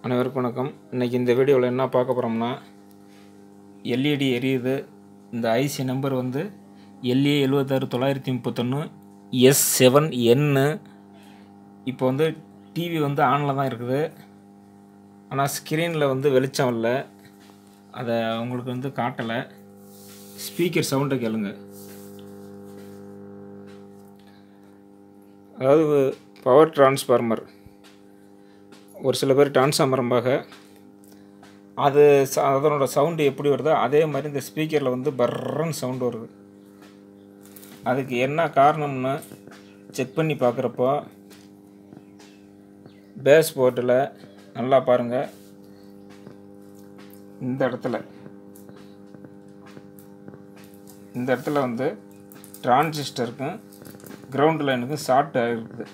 அனைவருக்கும் வணக்கம் இன்றைக்கி இந்த வீடியோவில் என்ன பார்க்க போகிறோம்னா எல்இடி எரியுது இந்த ஐசி நம்பர் வந்து எல்ஏ எழுபத்தாறு தொள்ளாயிரத்தி முப்பத்தொன்று எஸ் செவன் என்னு இப்போ வந்து டிவி வந்து ஆனில் தான் இருக்குது ஆனால் ஸ்க்ரீனில் வந்து வெளிச்சம் இல்லை அதை உங்களுக்கு வந்து காட்டலை ஸ்பீக்கர் சவுண்டை கேளுங்க அதாவது பவர் டிரான்ஸ்ஃபார்மர் ஒரு சில பேர் டிரான்ஸ்ஃபார்மரம்பாக அது ச- அதனோட சவுண்டு எப்படி வருதோ அதே மாதிரி இந்த ஸ்பீக்கரில் வந்து பர்றன்னு சவுண்டு வருது அதுக்கு என்ன காரணம்னு செக் பண்ணி பார்க்குறப்போ பேஸ் போர்ட்டில் நல்லா பாருங்கள் இந்த இடத்துல இந்த இடத்துல வந்து டிரான்சிஸ்டருக்கும் கிரவுண்ட் லைனுக்கும் ஷார்ட் ஆகிருக்குது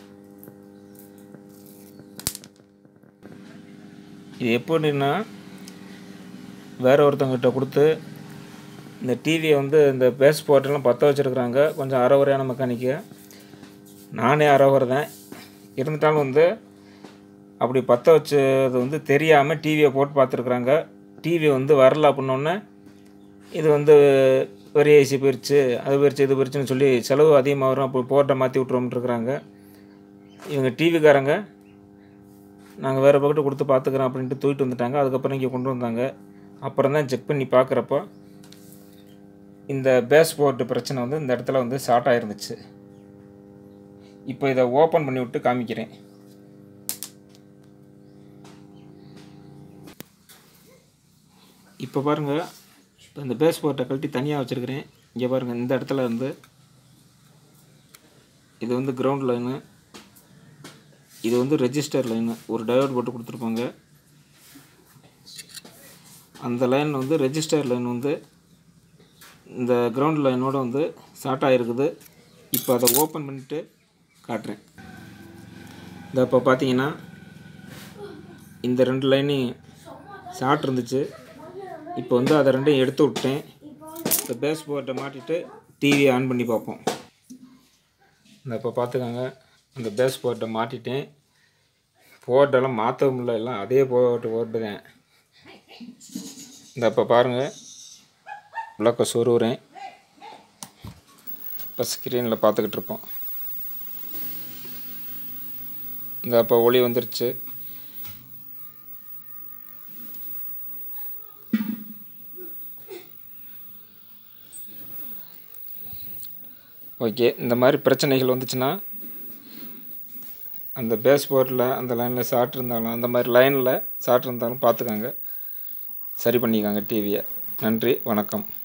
இது எப்படின்னா வேற ஒருத்தவங்கிட்ட கொடுத்து இந்த டிவியை வந்து இந்த பேஸ் போர்ட்டெல்லாம் பற்ற வச்சுருக்குறாங்க கொஞ்சம் அறகுறையான மெக்கானிக்கு நானே அறகுறை தான் இருந்துட்டாலும் வந்து அப்படி பற்ற வச்சது வந்து தெரியாமல் டிவியை போட்டு பார்த்துருக்குறாங்க டிவி வந்து வரல அப்படின்னோடனே இது வந்து பெரிய ஏசி போயிடுச்சு அது போயிடுச்சு இது போயிடுச்சுன்னு சொல்லி செலவு அதிகமாக வரும் அப்போ போர்ட்டை மாற்றி விட்ருவோம்ட்டுருக்குறாங்க இவங்க டிவிக்காரங்க நாங்கள் வேறு பக்கத்து கொடுத்து பார்த்துக்குறோம் அப்படின்ட்டு தூக்கிட்டு வந்துட்டாங்க அதுக்கப்புறம் இங்கே கொண்டு வந்தாங்க அப்புறம் தான் செக் பண்ணி பார்க்குறப்போ இந்த பேஸ் போர்ட்டு பிரச்சனை வந்து இந்த இடத்துல வந்து ஷார்ட் ஆயிருந்துச்சு இப்போ இதை ஓப்பன் பண்ணி விட்டு காமிக்கிறேன் இப்போ பாருங்கள் இப்போ இந்த பேஸ் போர்ட்டை கழட்டி தனியாக வச்சுருக்கிறேன் இங்கே பாருங்கள் இந்த இடத்துல வந்து இது வந்து கிரவுண்ட் லைனு இது வந்து ரெஜிஸ்டர் லைனு ஒரு டயோட் போட்டு கொடுத்துருப்பாங்க அந்த லைன் வந்து ரெஜிஸ்டர் லைன் வந்து இந்த கிரவுண்ட் லைனோட வந்து ஷார்ட் ஆகிருக்குது இப்போ அதை ஓப்பன் பண்ணிட்டு காட்டுறேன் இந்த இப்போ பார்த்தீங்கன்னா இந்த ரெண்டு லைனையும் ஷார்ட் இருந்துச்சு இப்போ வந்து அதை ரெண்டையும் எடுத்து விட்டேன் இந்த பேஸ் போர்ட்டை மாட்டிட்டு டிவியை ஆன் பண்ணி பார்ப்போம் இந்த இப்போ பார்த்துக்கோங்க அந்த பேஸ் போர்ட்டை மாட்டிட்டேன் போர்ட்டெல்லாம் மாற்றவும் இல்லை எல்லாம் அதே போர்ட்டு போர்ட்டு தான் இந்த இப்போ பாருங்கள் விளக்க சொருவுறேன் இப்போ ஸ்க்ரீனில் பார்த்துக்கிட்டு இருப்போம் இந்த அப்போ ஒளி வந்துருச்சு ஓகே இந்த மாதிரி பிரச்சனைகள் வந்துச்சுன்னா அந்த பேஸ் போர்டில் அந்த லைனில் ஷார்ட் இருந்தாலும் அந்த மாதிரி லைனில் ஷார்ட் இருந்தாலும் பார்த்துக்கோங்க சரி பண்ணிக்கோங்க டிவியை நன்றி வணக்கம்